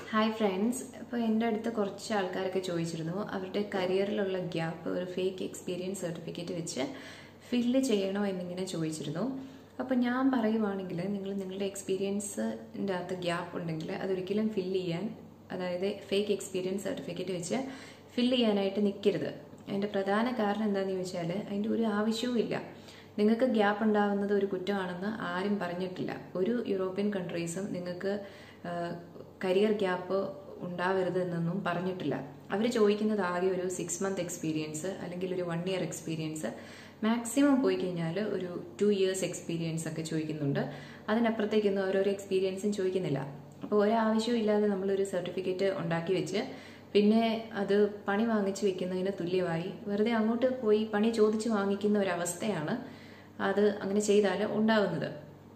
hi friends ഇപ്പോൾ എൻ്റെ അടുത്ത് കുറച്ച് ആൾക്കാരൊക്കെ ചോദിച്ചിരുന്നു അവരുടെ കരിയറിലുള്ള ഗ്യാപ്പ് ഒരു ഫേക്ക് എക്സ്പീരിയൻസ് സർട്ടിഫിക്കറ്റ് വെച്ച് ഫില്ല് ചെയ്യണോ എന്നിങ്ങനെ ചോദിച്ചിരുന്നു അപ്പോൾ ഞാൻ പറയുവാണെങ്കിൽ നിങ്ങൾ നിങ്ങളുടെ എക്സ്പീരിയൻസിൻ്റെ അകത്ത് ഗ്യാപ്പ് ഉണ്ടെങ്കിൽ അതൊരിക്കലും ഫില്ല് ചെയ്യാൻ അതായത് ഫേക്ക് എക്സ്പീരിയൻസ് സർട്ടിഫിക്കറ്റ് വെച്ച് ഫില്ല് ചെയ്യാനായിട്ട് നിൽക്കരുത് അതിൻ്റെ പ്രധാന കാരണം എന്താണെന്ന് ചോദിച്ചാൽ അതിൻ്റെ ഒരു ആവശ്യവും ഇല്ല നിങ്ങൾക്ക് ഗ്യാപ്പ് ഉണ്ടാവുന്നത് ഒരു കുറ്റമാണെന്ന് ആരും പറഞ്ഞിട്ടില്ല ഒരു യൂറോപ്യൻ കൺട്രീസും നിങ്ങൾക്ക് കരിയർ ഗ്യാപ്പ് ഉണ്ടാവരുത് എന്നൊന്നും പറഞ്ഞിട്ടില്ല അവർ ചോദിക്കുന്നത് ആകെ ഒരു സിക്സ് മന്ത് എക്സ്പീരിയൻസ് അല്ലെങ്കിൽ ഒരു വൺ ഇയർ എക്സ്പീരിയൻസ് മാക്സിമം പോയി കഴിഞ്ഞാൽ ഒരു ടു ഇയേഴ്സ് എക്സ്പീരിയൻസ് ഒക്കെ ചോദിക്കുന്നുണ്ട് അതിനപ്പുറത്തേക്കൊന്നും ഓരോരോ എക്സ്പീരിയൻസും ചോദിക്കുന്നില്ല അപ്പോൾ ഒരാവശ്യവും ഇല്ലാതെ നമ്മളൊരു സർട്ടിഫിക്കറ്റ് ഉണ്ടാക്കി വെച്ച് പിന്നെ അത് പണി വാങ്ങിച്ച് വെക്കുന്നതിന് തുല്യമായി വെറുതെ അങ്ങോട്ട് പോയി പണി ചോദിച്ച് വാങ്ങിക്കുന്ന ഒരവസ്ഥയാണ് അത് അങ്ങനെ ചെയ്താൽ ഉണ്ടാവുന്നത്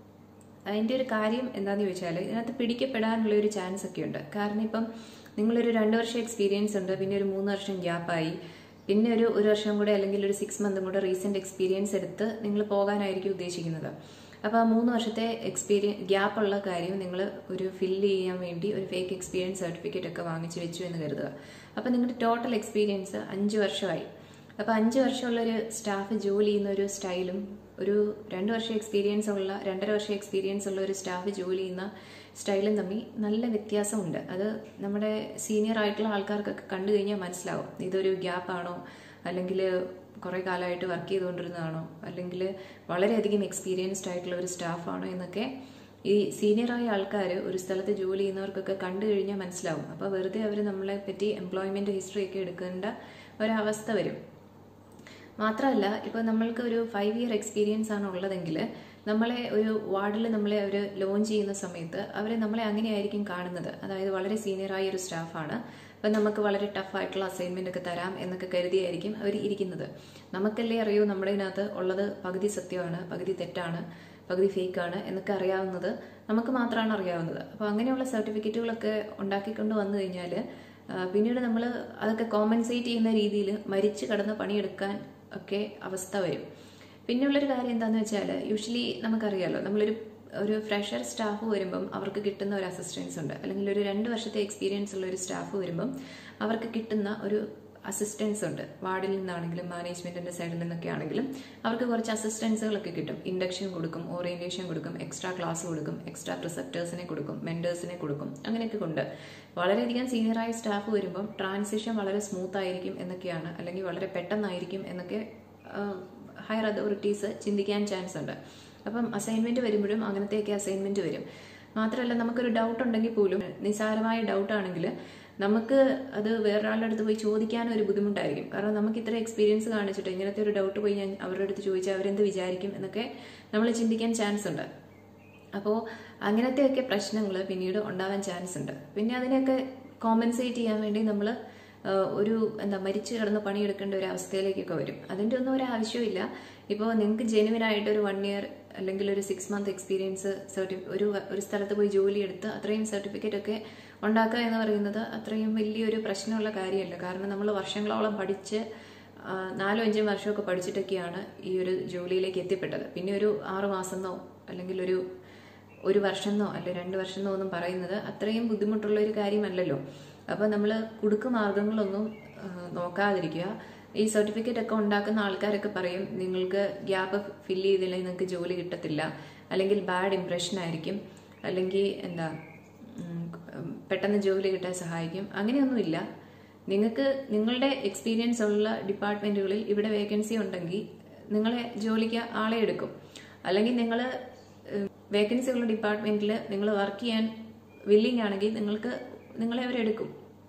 അതിൻ്റെ ഒരു കാര്യം എന്താണെന്ന് ചോദിച്ചാൽ ഇതിനകത്ത് പിടിക്കപ്പെടാനുള്ള ഒരു ചാൻസ് ഒക്കെ ഉണ്ട് കാരണം ഇപ്പം നിങ്ങളൊരു രണ്ട് വർഷം എക്സ്പീരിയൻസ് ഉണ്ട് പിന്നെ ഒരു മൂന്ന് വർഷം ഗ്യാപ്പായി പിന്നെ ഒരു ഒരു വർഷം കൂടെ അല്ലെങ്കിൽ ഒരു സിക്സ് മന്തും കൂടെ റീസെന്റ് എക്സ്പീരിയൻസ് എടുത്ത് നിങ്ങൾ പോകാനായിരിക്കും ഉദ്ദേശിക്കുന്നത് അപ്പോൾ ആ മൂന്ന് വർഷത്തെ എക്സ്പീരിയൻ ഗ്യാപ്പ് ഉള്ള കാര്യം നിങ്ങൾ ഒരു ഫില്ല് ചെയ്യാൻ വേണ്ടി ഒരു ഫേക്ക് എക്സ്പീരിയൻസ് സർട്ടിഫിക്കറ്റ് ഒക്കെ വാങ്ങിച്ചു വെച്ചു എന്ന് കരുതുക അപ്പോൾ നിങ്ങളുടെ ടോട്ടൽ എക്സ്പീരിയൻസ് അഞ്ച് വർഷമായി അപ്പോൾ അഞ്ച് വർഷമുള്ള ഒരു സ്റ്റാഫ് ജോലി ചെയ്യുന്ന ഒരു സ്റ്റൈലും ഒരു രണ്ട് വർഷം എക്സ്പീരിയൻസ് ഉള്ള രണ്ടര വർഷം എക്സ്പീരിയൻസ് ഉള്ള ഒരു സ്റ്റാഫ് ജോലി ചെയ്യുന്ന സ്റ്റൈലും തമ്മിൽ നല്ല വ്യത്യാസമുണ്ട് അത് നമ്മുടെ സീനിയർ ആയിട്ടുള്ള ആൾക്കാർക്കൊക്കെ കണ്ടു കഴിഞ്ഞാൽ മനസ്സിലാവും ഇതൊരു ഗ്യാപ്പാണോ അല്ലെങ്കിൽ കുറേ കാലമായിട്ട് വർക്ക് ചെയ്തുകൊണ്ടിരുന്നതാണോ അല്ലെങ്കിൽ വളരെയധികം എക്സ്പീരിയൻസ്ഡ് ആയിട്ടുള്ള ഒരു സ്റ്റാഫാണോ എന്നൊക്കെ ഈ സീനിയറായ ആൾക്കാർ ഒരു സ്ഥലത്ത് ജോലി ചെയ്യുന്നവർക്കൊക്കെ കണ്ടു കഴിഞ്ഞാൽ മനസ്സിലാവും അപ്പോൾ വെറുതെ അവർ നമ്മളെ പറ്റി എംപ്ലോയ്മെന്റ് ഹിസ്റ്ററി ഒക്കെ എടുക്കേണ്ട ഒരവസ്ഥ വരും മാത്രമല്ല ഇപ്പോൾ നമ്മൾക്ക് ഒരു ഫൈവ് ഇയർ എക്സ്പീരിയൻസ് ആണ് ഉള്ളതെങ്കിൽ നമ്മളെ ഒരു വാർഡിൽ നമ്മളെ അവർ ലോഞ്ച് ചെയ്യുന്ന സമയത്ത് അവർ നമ്മളെ അങ്ങനെയായിരിക്കും കാണുന്നത് അതായത് വളരെ സീനിയറായ ഒരു സ്റ്റാഫാണ് അപ്പം നമുക്ക് വളരെ ടഫായിട്ടുള്ള അസൈൻമെന്റ് ഒക്കെ തരാം എന്നൊക്കെ കരുതിയായിരിക്കും അവർ ഇരിക്കുന്നത് നമുക്കല്ലേ അറിയൂ നമ്മുടെ ഇതിനകത്ത് ഉള്ളത് പകുതി സത്യമാണ് പകുതി തെറ്റാണ് പകുതി ഫേക്കാണ് എന്നൊക്കെ അറിയാവുന്നത് നമുക്ക് മാത്രമാണ് അറിയാവുന്നത് അപ്പോൾ അങ്ങനെയുള്ള സർട്ടിഫിക്കറ്റുകളൊക്കെ ഉണ്ടാക്കിക്കൊണ്ട് വന്നു കഴിഞ്ഞാൽ പിന്നീട് നമ്മൾ അതൊക്കെ കോമ്പൻസേറ്റ് ചെയ്യുന്ന രീതിയിൽ മരിച്ചു കടന്ന് പണിയെടുക്കാൻ ഒക്കെ അവസ്ഥ വരും പിന്നെയുള്ളൊരു കാര്യം എന്താണെന്ന് വെച്ചാൽ യൂഷ്വലി നമുക്കറിയാലോ നമ്മളൊരു ഒരു ഫ്രഷർ സ്റ്റാഫ് വരുമ്പം അവർക്ക് കിട്ടുന്ന ഒരു അസിസ്റ്റൻസ് ഉണ്ട് അല്ലെങ്കിൽ ഒരു രണ്ട് വർഷത്തെ എക്സ്പീരിയൻസ് ഉള്ള ഒരു സ്റ്റാഫ് വരുമ്പം അവർക്ക് കിട്ടുന്ന ഒരു അസിസ്റ്റൻസ് ഉണ്ട് വാർഡിൽ നിന്നാണെങ്കിലും മാനേജ്മെന്റിന്റെ സൈഡിൽ നിന്നൊക്കെ ആണെങ്കിലും അവർക്ക് കുറച്ച് അസിസ്റ്റൻസുകളൊക്കെ കിട്ടും ഇൻഡക്ഷൻ കൊടുക്കും ഓറിയന്റേഷൻ കൊടുക്കും എക്സ്ട്രാ ക്ലാസ് കൊടുക്കും എക്സ്ട്രാ പ്രിസെപ്റ്റേഴ്സിനെ കൊടുക്കും മെന്റേഴ്സിനെ കൊടുക്കും അങ്ങനെയൊക്കെ കൊണ്ട് വളരെയധികം സീനിയറായ സ്റ്റാഫ് വരുമ്പം ട്രാൻസിഷൻ വളരെ സ്മൂത്ത് ആയിരിക്കും എന്നൊക്കെയാണ് അല്ലെങ്കിൽ വളരെ പെട്ടെന്നായിരിക്കും എന്നൊക്കെ ഹയർ അതോറിറ്റീസ് ചിന്തിക്കാൻ ചാൻസ് ഉണ്ട് അപ്പം അസൈൻമെന്റ് വരുമ്പോഴും അങ്ങനത്തെയൊക്കെ അസൈൻമെന്റ് വരും മാത്രമല്ല നമുക്കൊരു ഡൗട്ട് ഉണ്ടെങ്കിൽ പോലും നിസ്സാരമായ ഡൗട്ട് ആണെങ്കിൽ നമുക്ക് അത് വേറൊരാളുടെ അടുത്ത് പോയി ചോദിക്കാൻ ഒരു ബുദ്ധിമുട്ടായിരിക്കും കാരണം നമുക്ക് ഇത്ര എക്സ്പീരിയൻസ് കാണിച്ചിട്ട് ഇങ്ങനത്തെ ഒരു ഡൗട്ട് പോയി ഞാൻ അവരുടെ അടുത്ത് ചോദിച്ചാൽ അവരെന്ത് വിചാരിക്കും എന്നൊക്കെ നമ്മൾ ചിന്തിക്കാൻ ചാൻസ് ഉണ്ട് അപ്പോൾ അങ്ങനത്തെയൊക്കെ പ്രശ്നങ്ങൾ പിന്നീട് ഉണ്ടാവാൻ ചാൻസ് ഉണ്ട് പിന്നെ അതിനെയൊക്കെ കോമ്പൻസേറ്റ് ചെയ്യാൻ വേണ്ടി നമ്മൾ ഒരു എന്താ മരിച്ചു കിടന്ന് പണിയെടുക്കേണ്ട ഒരു അവസ്ഥയിലേക്കൊക്കെ വരും അതിൻ്റെ ഒന്നും ഒരു ആവശ്യമില്ല ഇപ്പോൾ നിങ്ങൾക്ക് ജെനുവിൻ ആയിട്ട് ഒരു വൺ ഇയർ അല്ലെങ്കിൽ ഒരു സിക്സ് മന്ത് എക്സ്പീരിയൻസ് സർട്ടി ഒരു ഒരു സ്ഥലത്ത് പോയി ജോലി എടുത്ത് അത്രയും സർട്ടിഫിക്കറ്റ് ഒക്കെ ഉണ്ടാക്കുക എന്ന് പറയുന്നത് അത്രയും വലിയൊരു പ്രശ്നമുള്ള കാര്യമല്ല കാരണം നമ്മൾ വർഷങ്ങളോളം പഠിച്ച് നാലോ അഞ്ചും വർഷമൊക്കെ പഠിച്ചിട്ടൊക്കെയാണ് ഈ ഒരു ജോലിയിലേക്ക് എത്തിപ്പെട്ടത് പിന്നെ ഒരു ആറു മാസമെന്നോ അല്ലെങ്കിൽ ഒരു ഒരു വർഷമെന്നോ അല്ലെ രണ്ട് വർഷമെന്നോ ഒന്നും പറയുന്നത് അത്രയും ബുദ്ധിമുട്ടുള്ള ഒരു കാര്യമല്ലല്ലോ അപ്പോൾ നമ്മൾ കുടുക്ക് മാർഗങ്ങളൊന്നും നോക്കാതിരിക്കുക ഈ സർട്ടിഫിക്കറ്റ് ഒക്കെ ഉണ്ടാക്കുന്ന ആൾക്കാരൊക്കെ പറയും നിങ്ങൾക്ക് ഗ്യാപ്പ് ഫില്ല് ചെയ്തില്ലെങ്കിൽ നിങ്ങൾക്ക് ജോലി കിട്ടത്തില്ല അല്ലെങ്കിൽ ബാഡ് ഇംപ്രഷൻ ആയിരിക്കും അല്ലെങ്കിൽ എന്താ പെട്ടെന്ന് ജോലി കിട്ടാൻ സഹായിക്കും അങ്ങനെയൊന്നുമില്ല നിങ്ങൾക്ക് നിങ്ങളുടെ എക്സ്പീരിയൻസ് ഉള്ള ഡിപ്പാർട്ട്മെന്റുകളിൽ ഇവിടെ വേക്കൻസി ഉണ്ടെങ്കിൽ നിങ്ങളെ ജോലിക്ക് ആളെ എടുക്കും അല്ലെങ്കിൽ നിങ്ങൾ വേക്കൻസി ഉള്ള ഡിപ്പാർട്ട്മെന്റിൽ നിങ്ങൾ വർക്ക് ചെയ്യാൻ വില്ലിംഗ് ആണെങ്കിൽ നിങ്ങൾക്ക് നിങ്ങളെ അവരെടുക്കും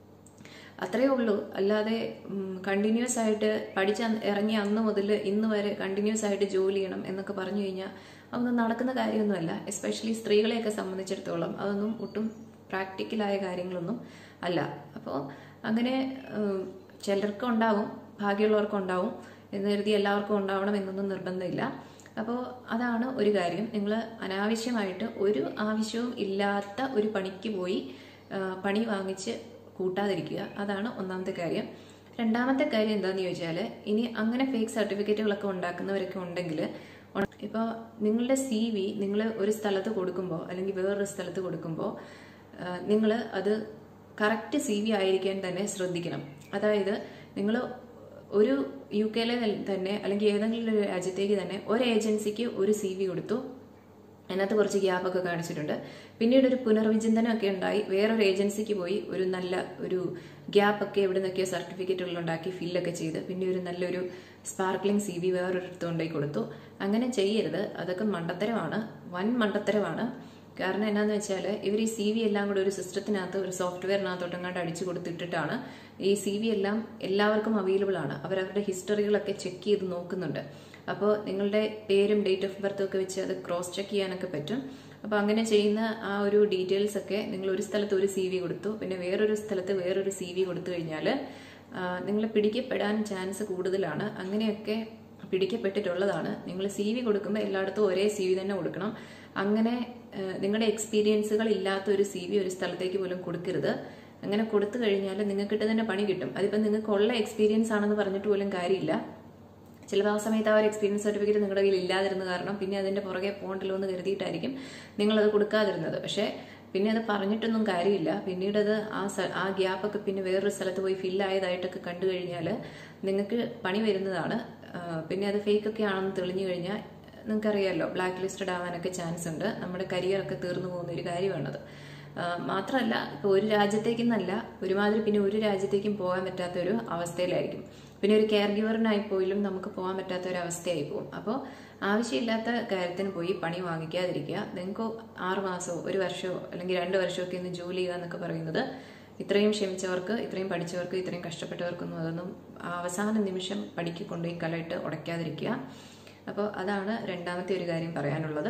അത്രയേ ഉള്ളൂ അല്ലാതെ കണ്ടിന്യൂസ് ആയിട്ട് പഠിച്ച ഇറങ്ങിയ അന്ന് മുതൽ ഇന്ന് വരെ കണ്ടിന്യൂസ് ആയിട്ട് ജോലി ചെയ്യണം എന്നൊക്കെ പറഞ്ഞു കഴിഞ്ഞാൽ അതൊന്നും നടക്കുന്ന കാര്യമൊന്നുമല്ല എസ്പെഷ്യലി സ്ത്രീകളെയൊക്കെ സംബന്ധിച്ചിടത്തോളം അതൊന്നും ഒട്ടും പ്രാക്ടിക്കലായ കാര്യങ്ങളൊന്നും അല്ല അപ്പോൾ അങ്ങനെ ചിലർക്ക് ഉണ്ടാവും ഭാഗ്യമുള്ളവർക്ക് ഉണ്ടാവും എന്ന് കരുതി എല്ലാവർക്കും ഉണ്ടാവണം എന്നൊന്നും നിർബന്ധമില്ല അപ്പോൾ അതാണ് ഒരു കാര്യം നിങ്ങൾ അനാവശ്യമായിട്ട് ഒരു ആവശ്യവും ഇല്ലാത്ത ഒരു പണിക്ക് പോയി പണി വാങ്ങിച്ച് കൂട്ടാതിരിക്കുക അതാണ് ഒന്നാമത്തെ കാര്യം രണ്ടാമത്തെ കാര്യം എന്താണെന്ന് ചോദിച്ചാൽ ഇനി അങ്ങനെ ഫേക്ക് സർട്ടിഫിക്കറ്റുകളൊക്കെ ഉണ്ടാക്കുന്നവരൊക്കെ ഉണ്ടെങ്കിൽ ഇപ്പോൾ നിങ്ങളുടെ സി വി നിങ്ങൾ ഒരു സ്ഥലത്ത് കൊടുക്കുമ്പോൾ അല്ലെങ്കിൽ വേറൊരു സ്ഥലത്ത് കൊടുക്കുമ്പോൾ നിങ്ങൾ അത് കറക്റ്റ് സി വി ആയിരിക്കാൻ തന്നെ ശ്രദ്ധിക്കണം അതായത് നിങ്ങൾ ഒരു യു കെയിലെ തന്നെ അല്ലെങ്കിൽ ഏതെങ്കിലും ഒരു രാജ്യത്തേക്ക് തന്നെ ഒരു ഏജൻസിക്ക് ഒരു സി വി കൊടുത്തു അതിനകത്ത് കുറച്ച് ഗ്യാപ്പൊക്കെ കാണിച്ചിട്ടുണ്ട് പിന്നീട് ഒരു പുനർവിചിന്തനമൊക്കെ ഉണ്ടായി വേറൊരു ഏജൻസിക്ക് പോയി ഒരു നല്ല ഒരു ഗ്യാപ്പൊക്കെ എവിടെ നിന്നൊക്കെയോ സർട്ടിഫിക്കറ്റുകൾ ഉണ്ടാക്കി ഫില്ലൊക്കെ ചെയ്ത് പിന്നെ ഒരു നല്ലൊരു സ്പാർക്ലിംഗ് സി വി വേറൊരിടത്ത് കൊണ്ടുപോയി കൊടുത്തു അങ്ങനെ ചെയ്യരുത് അതൊക്കെ മണ്ടത്തരമാണ് വൻ മണ്ടത്തരമാണ് കാരണം എന്നാന്ന് വെച്ചാൽ ഇവർ ഈ സി വി എല്ലാം കൂടെ ഒരു സിസ്റ്റത്തിനകത്ത് ഒരു സോഫ്റ്റ്വെയറിനകത്തോട്ടങ്ങാണ്ട് അടിച്ചു കൊടുത്തിട്ടിട്ടാണ് ഈ സി വി എല്ലാം എല്ലാവർക്കും അവൈലബിൾ ആണ് അവരവരുടെ ഹിസ്റ്ററികളൊക്കെ ചെക്ക് ചെയ്ത് നോക്കുന്നുണ്ട് അപ്പോൾ നിങ്ങളുടെ പേരും ഡേറ്റ് ഓഫ് ബർത്തും ഒക്കെ വെച്ച് അത് ക്രോസ് ചെക്ക് ചെയ്യാനൊക്കെ പറ്റും അപ്പോൾ അങ്ങനെ ചെയ്യുന്ന ആ ഒരു ഡീറ്റെയിൽസ് ഒക്കെ നിങ്ങൾ ഒരു സ്ഥലത്ത് ഒരു സി വി കൊടുത്തു പിന്നെ വേറൊരു സ്ഥലത്ത് വേറൊരു സി വി കൊടുത്തു കഴിഞ്ഞാൽ നിങ്ങൾ പിടിക്കപ്പെടാൻ ചാൻസ് കൂടുതലാണ് അങ്ങനെയൊക്കെ പിടിക്കപ്പെട്ടിട്ടുള്ളതാണ് നിങ്ങൾ സി വി കൊടുക്കുമ്പോൾ എല്ലായിടത്തും ഒരേ സി വി തന്നെ കൊടുക്കണം അങ്ങനെ നിങ്ങളുടെ എക്സ്പീരിയൻസുകൾ ഇല്ലാത്ത ഒരു സി വി ഒരു സ്ഥലത്തേക്ക് പോലും കൊടുക്കരുത് അങ്ങനെ കൊടുത്തു കഴിഞ്ഞാൽ നിങ്ങൾക്ക് തന്നെ പണി കിട്ടും അതിപ്പോൾ നിങ്ങൾക്ക് ഉള്ള എക്സ്പീരിയൻസ് ആണെന്ന് പറഞ്ഞിട്ട് പോലും കാര്യമില്ല ചിലപ്പോൾ ആ സമയത്ത് ആ ഒരു എക്സ്പീരിയൻസ് സർട്ടിഫിക്കറ്റ് നിങ്ങളുടെ കയ്യിൽ ഇല്ലാതിരുന്ന കാരണം പിന്നെ അതിന്റെ പുറകെ പോകണ്ടല്ലോ എന്ന് കരുതിയിട്ടായിരിക്കും നിങ്ങളത് കൊടുക്കാതിരുന്നത് പക്ഷേ പിന്നെ അത് പറഞ്ഞിട്ടൊന്നും കാര്യമില്ല പിന്നീട് അത് ആ ആ ഗ്യാപ്പൊക്കെ പിന്നെ വേറൊരു സ്ഥലത്ത് പോയി ഫില്ലായതായിട്ടൊക്കെ കണ്ടു കഴിഞ്ഞാൽ നിങ്ങൾക്ക് പണി വരുന്നതാണ് പിന്നെ അത് ഫേക്ക് ഒക്കെ ആണെന്ന് തെളിഞ്ഞു കഴിഞ്ഞാൽ നിങ്ങൾക്കറിയാമല്ലോ ബ്ലാക്ക് ലിസ്റ്റഡ് ആവാനൊക്കെ ചാൻസ് ഉണ്ട് നമ്മുടെ കരിയറൊക്കെ തീർന്നു പോകുന്ന ഒരു കാര്യമാണത് മാത്രമല്ല ഇപ്പോൾ ഒരു രാജ്യത്തേക്കെന്നല്ല ഒരുമാതിരി പിന്നെ ഒരു രാജ്യത്തേക്കും പോകാൻ പറ്റാത്ത ഒരു അവസ്ഥയിലായിരിക്കും പിന്നെ ഒരു കെയർ ഗിവറിനായി പോലും നമുക്ക് പോകാൻ പറ്റാത്ത ഒരു അവസ്ഥയായി പോകും അപ്പോൾ ആവശ്യമില്ലാത്ത കാര്യത്തിന് പോയി പണി വാങ്ങിക്കാതിരിക്കുക നിങ്ങൾക്ക് ആറ് മാസമോ ഒരു വർഷമോ അല്ലെങ്കിൽ രണ്ട് വർഷമൊക്കെ ഇന്ന് ജോലി ചെയ്യുക എന്നൊക്കെ പറയുന്നത് ഇത്രയും ക്ഷമിച്ചവർക്ക് ഇത്രയും പഠിച്ചവർക്ക് ഇത്രയും കഷ്ടപ്പെട്ടവർക്കൊന്നും അതൊന്നും അവസാന നിമിഷം പടിക്ക് കൊണ്ടുപോയി കലയിട്ട് ഉടയ്ക്കാതിരിക്കുക അപ്പോൾ അതാണ് രണ്ടാമത്തെ ഒരു കാര്യം പറയാനുള്ളത്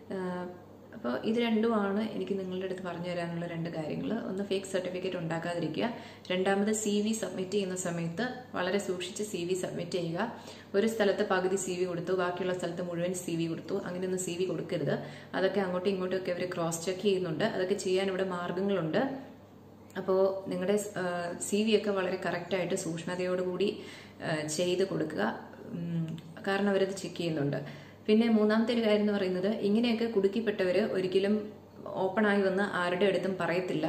അപ്പോൾ ഇത് രണ്ടുമാണ് എനിക്ക് നിങ്ങളുടെ അടുത്ത് പറഞ്ഞു തരാനുള്ള രണ്ട് കാര്യങ്ങൾ ഒന്ന് ഫേക്ക് സർട്ടിഫിക്കറ്റ് ഉണ്ടാക്കാതിരിക്കുക രണ്ടാമത് സി വി സബ്മിറ്റ് ചെയ്യുന്ന സമയത്ത് വളരെ സൂക്ഷിച്ച് സി വി സബ്മിറ്റ് ചെയ്യുക ഒരു സ്ഥലത്ത് പകുതി സി വി കൊടുത്തു ബാക്കിയുള്ള സ്ഥലത്ത് മുഴുവൻ സി വി കൊടുത്തു അങ്ങനെയൊന്നും സി വി കൊടുക്കരുത് അതൊക്കെ അങ്ങോട്ടും ഇങ്ങോട്ടും ഒക്കെ അവർ ക്രോസ് ചെക്ക് ചെയ്യുന്നുണ്ട് അതൊക്കെ ചെയ്യാൻ ഇവിടെ മാർഗങ്ങളുണ്ട് അപ്പോൾ നിങ്ങളുടെ സി വി ഒക്കെ വളരെ കറക്റ്റായിട്ട് സൂക്ഷ്മതയോടുകൂടി ചെയ്ത് കൊടുക്കുക കാരണം അവരത് ചെക്ക് ചെയ്യുന്നുണ്ട് പിന്നെ മൂന്നാമത്തെ ഒരു കാര്യം എന്ന് പറയുന്നത് ഇങ്ങനെയൊക്കെ കുടുക്കിപ്പെട്ടവർ ഒരിക്കലും ഓപ്പണായി വന്ന് ആരുടെ അടുത്തും പറയത്തില്ല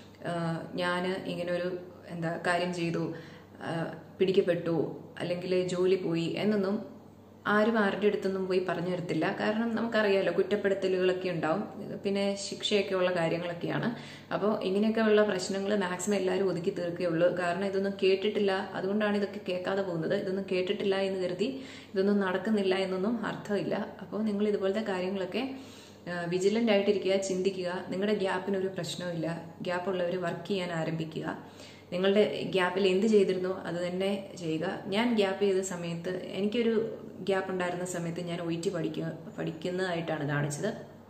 ഞാൻ ഇങ്ങനൊരു എന്താ കാര്യം ചെയ്തു പിടിക്കപ്പെട്ടു അല്ലെങ്കിൽ ജോലി പോയി എന്നൊന്നും ആരും ആരുടെ അടുത്തൊന്നും പോയി പറഞ്ഞു തരത്തില്ല കാരണം നമുക്കറിയാലോ കുറ്റപ്പെടുത്തലുകളൊക്കെ ഉണ്ടാവും പിന്നെ ശിക്ഷയൊക്കെ ഉള്ള കാര്യങ്ങളൊക്കെയാണ് അപ്പോൾ ഇങ്ങനെയൊക്കെ ഉള്ള പ്രശ്നങ്ങൾ മാക്സിമം എല്ലാവരും ഒതുക്കി തീർക്കുകയുള്ളൂ കാരണം ഇതൊന്നും കേട്ടിട്ടില്ല അതുകൊണ്ടാണ് ഇതൊക്കെ കേൾക്കാതെ പോകുന്നത് ഇതൊന്നും കേട്ടിട്ടില്ല എന്ന് കരുതി ഇതൊന്നും നടക്കുന്നില്ല എന്നൊന്നും അർത്ഥമില്ല അപ്പോൾ നിങ്ങൾ ഇതുപോലത്തെ കാര്യങ്ങളൊക്കെ വിജിലൻ്റ് ആയിട്ടിരിക്കുക ചിന്തിക്കുക നിങ്ങളുടെ ഗ്യാപ്പിനൊരു പ്രശ്നമില്ല ഗ്യാപ്പുള്ളവർ വർക്ക് ചെയ്യാൻ ആരംഭിക്കുക നിങ്ങളുടെ ഗ്യാപ്പിൽ എന്ത് ചെയ്തിരുന്നോ അത് തന്നെ ചെയ്യുക ഞാൻ ഗ്യാപ്പ് ചെയ്ത സമയത്ത് എനിക്കൊരു ഗ്യാപ്പ് ഉണ്ടായിരുന്ന സമയത്ത് ഞാൻ ഒ ടി പഠിക്കുക പഠിക്കുന്നതായിട്ടാണ് കാണിച്ചത്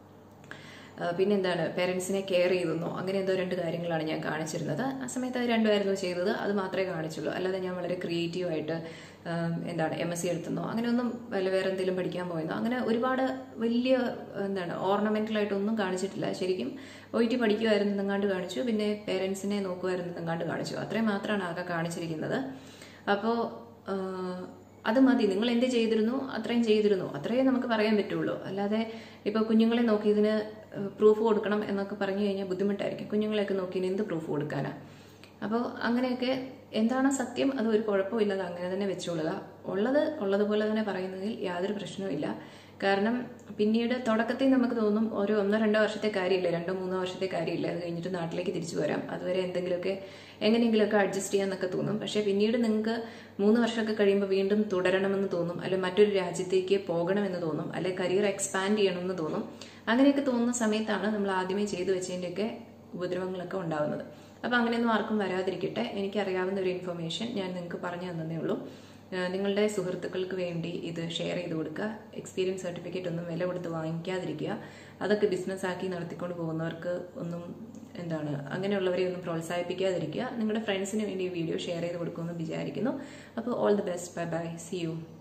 പിന്നെന്താണ് പേരൻസിനെ കെയർ ചെയ്തെന്നോ അങ്ങനെ എന്തോ രണ്ട് കാര്യങ്ങളാണ് ഞാൻ കാണിച്ചിരുന്നത് ആ സമയത്ത് അത് രണ്ടുമായിരുന്നു ചെയ്തത് അത് മാത്രമേ കാണിച്ചുള്ളൂ അല്ലാതെ ഞാൻ വളരെ ക്രിയേറ്റീവായിട്ട് എന്താണ് എം എസ് സി എടുത്തുന്നോ അങ്ങനെ ഒന്നും വല്ല വേറെ എന്തെങ്കിലും പഠിക്കാൻ പോയെന്നോ അങ്ങനെ ഒരുപാട് വലിയ എന്താണ് ഓർണമെന്റലായിട്ടൊന്നും കാണിച്ചിട്ടില്ല ശരിക്കും ഒ ടി പഠിക്കുമായിരുന്നു എങ്ങാണ്ട് കാണിച്ചു പിന്നെ പേരൻസിനെ നോക്കുമായിരുന്നു എങ്ങാണ്ട് കാണിച്ചു അത്രയും മാത്രമാണ് ആകെ കാണിച്ചിരിക്കുന്നത് അപ്പോൾ അത് മതി നിങ്ങൾ എന്ത് ചെയ്തിരുന്നു അത്രയും ചെയ്തിരുന്നു അത്രയേ നമുക്ക് പറയാൻ പറ്റുള്ളൂ അല്ലാതെ ഇപ്പോൾ കുഞ്ഞുങ്ങളെ നോക്കി ഇതിന് പ്രൂഫ് കൊടുക്കണം എന്നൊക്കെ പറഞ്ഞു കഴിഞ്ഞാൽ ബുദ്ധിമുട്ടായിരിക്കും കുഞ്ഞുങ്ങളെയൊക്കെ നോക്കി എന്ത് പ്രൂഫ് കൊടുക്കാനാ അപ്പോൾ അങ്ങനെയൊക്കെ എന്താണ് സത്യം അത് ഒരു കുഴപ്പമില്ലാതെ അങ്ങനെ തന്നെ വെച്ചോളുക ഉള്ളത് ഉള്ളതുപോലെ തന്നെ പറയുന്നതിൽ യാതൊരു പ്രശ്നവുമില്ല കാരണം പിന്നീട് തുടക്കത്തിൽ നമുക്ക് തോന്നും ഒരു ഒന്നോ രണ്ടോ വർഷത്തെ കാര്യമില്ല രണ്ടോ മൂന്നോ വർഷത്തെ കാര്യമില്ല അത് കഴിഞ്ഞിട്ട് നാട്ടിലേക്ക് തിരിച്ചു വരാം അതുവരെ എന്തെങ്കിലുമൊക്കെ എങ്ങനെയെങ്കിലുമൊക്കെ അഡ്ജസ്റ്റ് ചെയ്യാന്നൊക്കെ തോന്നും പക്ഷേ പിന്നീട് നിങ്ങൾക്ക് മൂന്ന് വർഷമൊക്കെ കഴിയുമ്പോൾ വീണ്ടും തുടരണമെന്ന് തോന്നും അല്ലെ മറ്റൊരു രാജ്യത്തേക്ക് പോകണമെന്ന് തോന്നും അല്ലെ കരിയർ എക്സ്പാൻഡ് ചെയ്യണമെന്ന് തോന്നും അങ്ങനെയൊക്കെ തോന്നുന്ന സമയത്താണ് നമ്മൾ ആദ്യമേ ചെയ്തു വെച്ചതിൻ്റെയൊക്കെ ഉപദ്രവങ്ങളൊക്കെ ഉണ്ടാകുന്നത് അപ്പോൾ അങ്ങനെയൊന്നും ആർക്കും വരാതിരിക്കട്ടെ എനിക്കറിയാവുന്ന ഒരു ഇൻഫർമേഷൻ ഞാൻ നിങ്ങൾക്ക് പറഞ്ഞു തന്നേ ഉള്ളൂ നിങ്ങളുടെ സുഹൃത്തുക്കൾക്ക് വേണ്ടി ഇത് ഷെയർ ചെയ്ത് കൊടുക്കുക എക്സ്പീരിയൻസ് സർട്ടിഫിക്കറ്റ് ഒന്നും വില കൊടുത്ത് വാങ്ങിക്കാതിരിക്കുക അതൊക്കെ ബിസിനസ് ആക്കി നടത്തിക്കൊണ്ട് പോകുന്നവർക്ക് ഒന്നും എന്താണ് അങ്ങനെയുള്ളവരെ ഒന്നും പ്രോത്സാഹിപ്പിക്കാതിരിക്കുക നിങ്ങളുടെ ഫ്രണ്ട്സിന് വേണ്ടി ഈ വീഡിയോ ഷെയർ ചെയ്ത് കൊടുക്കുമെന്ന് വിചാരിക്കുന്നു അപ്പോൾ all the best bye bye see U